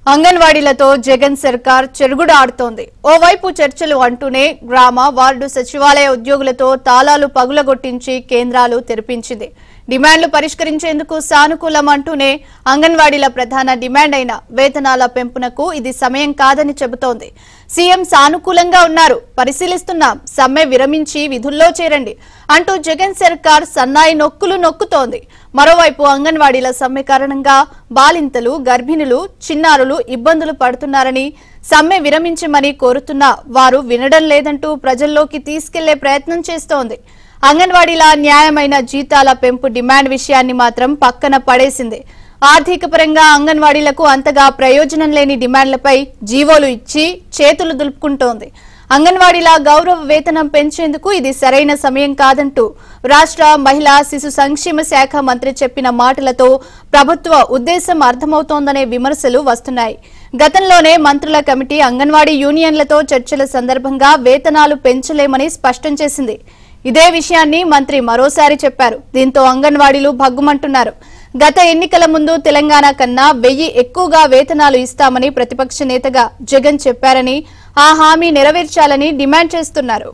అంగన్వాడీలతో జగన్ సర్కార్ చెరుగుడు ఆడుతోంది ఓవైపు చర్చలు అంటూనే గ్రామ వార్డు సచివాలయ ఉద్యోగులతో తాళాలు పగులగొట్టించి కేంద్రాలు తెరిపించింది డిమాండ్లు పరిష్కరించేందుకు సానుకూలం అంటూనే అంగన్వాడీల ప్రధాన డిమాండ్ అయిన వేతనాల పెంపునకు ఇది సమయం కాదని చెబుతోంది సీఎం సానుకూలంగా ఉన్నారు పరిశీలిస్తున్నాం సమ్మె విరమించి విధుల్లో చేరండి అంటూ జగన్ సర్కార్ సన్నాయి నొక్కులు నొక్కుతోంది మరోవైపు అంగన్వాడీల సమ్మె కారణంగా బాలింతలు గర్భిణులు చిన్నారులు ఇబ్బందులు పడుతున్నారని సమ్మె విరమించమని కోరుతున్నా వారు వినడం లేదంటూ ప్రజల్లోకి తీసుకెళ్లే ప్రయత్నం చేస్తోంది అంగన్వాడీల న్యాయమైన జీతాల పెంపు డిమాండ్ విషయాన్ని మాత్రం పక్కన పడేసింది ఆర్థిక పరంగా అంగన్వాడీలకు అంతగా ప్రయోజనం లేని డిమాండ్లపై జీవోలు ఇచ్చి చేతులు దులుపుకుంటోంది అంగన్వాడీల గౌరవ వేతనం పెంచేందుకు ఇది సరైన సమయం కాదంటూ రాష్ట్ర మహిళా శిశు సంక్షేమ శాఖ మంత్రి చెప్పిన మాటలతో ప్రభుత్వ ఉద్దేశం అర్థమవుతోందనే విమర్శలు వస్తున్నాయి గతంలోనే మంత్రుల కమిటీ అంగన్వాడీ యూనియన్లతో చర్చల సందర్భంగా వేతనాలు పెంచలేమని స్పష్టం చేసింది ఇదే విషయాన్ని మంత్రి మరోసారి చెప్పారు దీంతో అంగన్వాడీలు భగ్గుమంటున్నారు గత ఎన్నికల ముందు తెలంగాణ కన్నా వెయ్యి ఎక్కువగా వేతనాలు ఇస్తామని ప్రతిపక్ష నేతగా జగన్ చెప్పారని ఆ హామీ నెరవేర్చాలని డిమాండ్ చేస్తున్నారు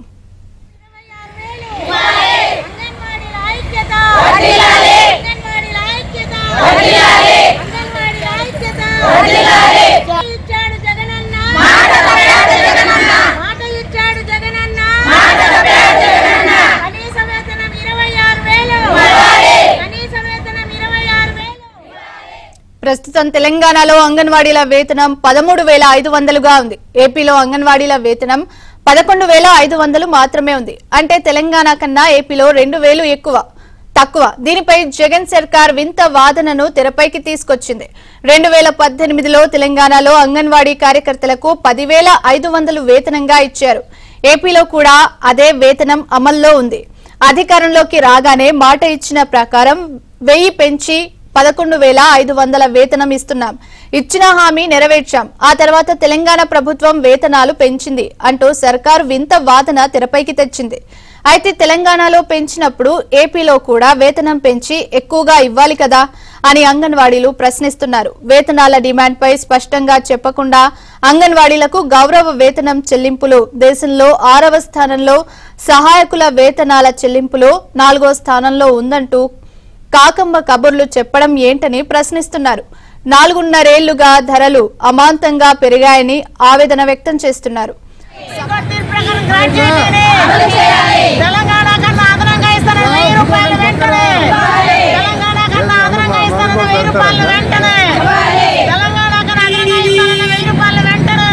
అంగన్వాడీల ఐక్యత అంగన్వాడీల ఐక్యత అంగన్వాడీల ఐక్యత మాట ఇచ్చాడు జగనన్న మాట ఇచ్చాడు జగనన్న కనీస వేతనం ఇరవై ఆరు వేలు కనీస వేతనం ఇరవై ఆరు వేలు ప్రస్తుతం తెలంగాణలో అంగన్వాడీల వేతనం పదమూడు వేల ఐదు వందలుగా ఉంది ఏపీలో అంగన్వాడీల వేతనం పదకొండు వేల ఐదు వందలు మాత్రమే ఉంది అంటే తెలంగాణ కన్నా ఏపీలో రెండు వేలు ఎక్కువ తక్కువ దీనిపై జగన్ సర్కార్ వింత వాదనను తెరపైకి తీసుకొచ్చింది రెండు వేల పద్దెనిమిదిలో తెలంగాణలో అంగన్వాడీ కార్యకర్తలకు పదివేల ఐదు వందలు వేతనంగా ఇచ్చారు ఏపీలో కూడా అదే వేతనం అమల్లో ఉంది అధికారంలోకి రాగానే మాట ఇచ్చిన ప్రకారం వెయ్యి పెంచి పదకొండు వేల ఐదు వందల వేతనం ఇస్తున్నాం ఇచ్చిన హామీ నెరవేర్చాం ఆ తర్వాత తెలంగాణ ప్రభుత్వం వేతనాలు పెంచింది అంటూ సర్కారు వింత వాదన తెరపైకి తెచ్చింది అయితే తెలంగాణలో పెంచినప్పుడు ఏపీలో కూడా వేతనం పెంచి ఎక్కువగా ఇవ్వాలి కదా అని అంగన్వాడీలు ప్రశ్నిస్తున్నారు వేతనాల డిమాండ్పై స్పష్టంగా చెప్పకుండా అంగన్వాడీలకు గౌరవ వేతనం చెల్లింపులు దేశంలో ఆరవ స్థానంలో సహాయకుల వేతనాల చెల్లింపులో నాలుగో స్థానంలో ఉందంటూ కాకమ్మ కబుర్లు చెప్పడం ఏంటని ప్రశ్నిస్తున్నారు నాలుగున్నరేళ్లుగా ధరలు అమాంతంగా పెరిగాయని ఆవేదన వ్యక్తం చేస్తున్నారు తీర్పు ప్రకారం గ్రాడ్యుయేట్ని తెలంగాణ కన్నా అదనంగా ఇస్తారని వెయ్యి రూపాయలు వెంటనే తెలంగాణ కన్నా అదనంగా ఇస్తారని వెయ్యి రూపాయలు వెంటనే తెలంగాణ కన్నా అదనంగా ఇస్తారని వెయ్యి రూపాయలు వెంటనే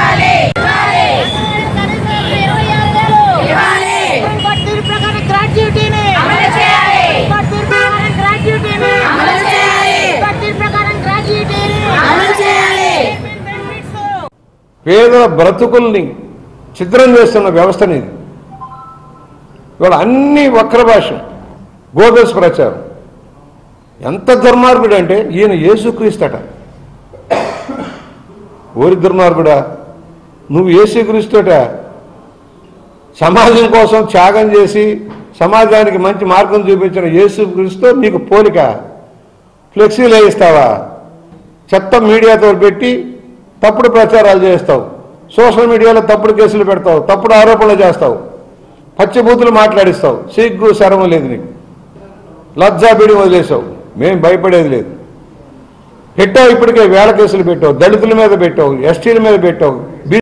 కనీసం ఇరవై ఆరు వేలు. ఇంకోటి తీర్పు ప్రకారం గ్రాడ్యుయేట్ని ఇంకోటి తీర్పు ప్రకారం గ్రాడ్యుయేట్ని ఇంకోటి తీర్పు ప్రకారం గ్రాడ్యుయేట్ని బెనిఫిట్స్ పేదల బ్రతుకుల్ని ఛిద్రం చేస్తున్న వ్యవస్థని ఇది ఇవాళ అన్ని వక్ర భాష గోబెస్ ప్రచారం ఎంత దుర్మార్గుడు అంటే ఈయన యేసుక్రీస్తట ఓరి దుర్మార్గుడా నువ్వు యేసుక్రీస్తుట సమాజం కోసం త్యాగం చేసి సమాజానికి మంచి మార్గం చూపించిన యేసుక్రీస్తు నీకు పోలిక ఫ్లెక్సీలు వేయిస్తావా చెత్త మీడియాతో పెట్టి తప్పుడు ప్రచారాలు చేస్తావు సోషల్ మీడియాలో తప్పుడు కేసులు పెడతావు తప్పుడు ఆరోపణలు చేస్తావు పచ్చిబూతులు మాట్లాడిస్తావు సిగ్గు శరము లేదు నీకు లజ్జాబిడి వదిలేసావు మేం భయపడేది లేదు పెట్టావు ఇప్పటికే వేల కేసులు పెట్టావు దళితుల మీద పెట్టావు ఎస్టీల మీద పెట్టావు